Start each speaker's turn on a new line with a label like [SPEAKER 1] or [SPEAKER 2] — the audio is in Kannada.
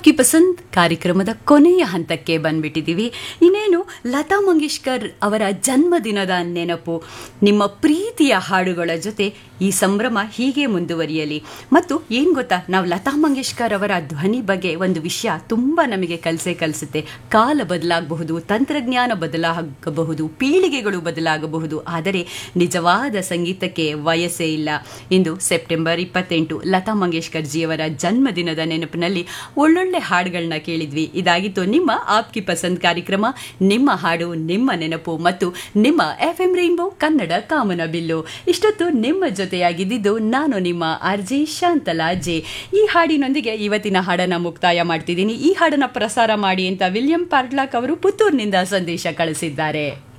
[SPEAKER 1] ಆಪ್ಕಿ ಪಸಂದ್ ಕಾರ್ಯಕ್ರಮದ ಕೊನೆಯ ಹಂತಕ್ಕೆ ಬಂದ್ಬಿಟ್ಟಿದ್ದೀವಿ ಇನ್ನೇನು ಲತಾ ಮಂಗೇಶ್ಕರ್ ಅವರ ಜನ್ಮದಿನದ ನೆನಪು ನಿಮ್ಮ ಪ್ರೀತಿಯ ಹಾಡುಗಳ ಜೊತೆ ಈ ಸಂಭ್ರಮ ಹೀಗೆ ಮುಂದುವರಿಯಲಿ ಮತ್ತು ಏನು ಗೊತ್ತಾ ನಾವು ಲತಾ ಮಂಗೇಶ್ಕರ್ ಅವರ ಧ್ವನಿ ಬಗ್ಗೆ ಒಂದು ವಿಷಯ ತುಂಬ ನಮಗೆ ಕಲಿಸೇ ಕಲಿಸುತ್ತೆ ಕಾಲ ಬದಲಾಗಬಹುದು ತಂತ್ರಜ್ಞಾನ ಬದಲಾಗಬಹುದು ಪೀಳಿಗೆಗಳು ಬದಲಾಗಬಹುದು ಆದರೆ ನಿಜವಾದ ಸಂಗೀತಕ್ಕೆ ವಯಸ್ಸೇ ಇಲ್ಲ ಇಂದು ಸೆಪ್ಟೆಂಬರ್ ಇಪ್ಪತ್ತೆಂಟು ಲತಾ ಮಂಗೇಶ್ಕರ್ ಜಿಯವರ ಜನ್ಮದಿನದ ನೆನಪಿನಲ್ಲಿ ಒಳ್ಳೊಳ್ಳೆ ಹಾಡುಗಳನ್ನ ಕೇಳಿದ್ವಿ ಇದಾಗಿತ್ತು ನಿಮ್ಮ ಆಪ್ಕಿ ಪಸಂದ್ ಕಾರ್ಯಕ್ರಮ ನಿಮ್ಮ ಹಾಡು ನಿಮ್ಮ ನೆನಪು ಮತ್ತು ನಿಮ್ಮ ಎಫ್ ಎಂ ರೈನ್ಬೋ ಕನ್ನಡ ಕಾಮನ ಬಿಲ್ಲು ಇಷ್ಟೊತ್ತು ನಿಮ್ಮ ಜೊತೆಯಾಗಿದ್ದಿದ್ದು ನಾನು ನಿಮ್ಮ ಆರ್ಜೆ ಶಾಂತಲಾ ಜೆ ಈ ಹಾಡಿನೊಂದಿಗೆ ಇವತ್ತಿನ ಹಾಡನ್ನ ಮುಕ್ತಾಯ ಮಾಡ್ತಿದ್ದೀನಿ ಈ ಹಾಡನ್ನ ಪ್ರಸಾರ ಮಾಡಿ ಅಂತ ವಿಲಿಯಂ ಪಾರ್ಡ್ಲಾಕ್ ಅವರು ಪುತ್ತೂರಿನಿಂದ ಸಂದೇಶ ಕಳಿಸಿದ್ದಾರೆ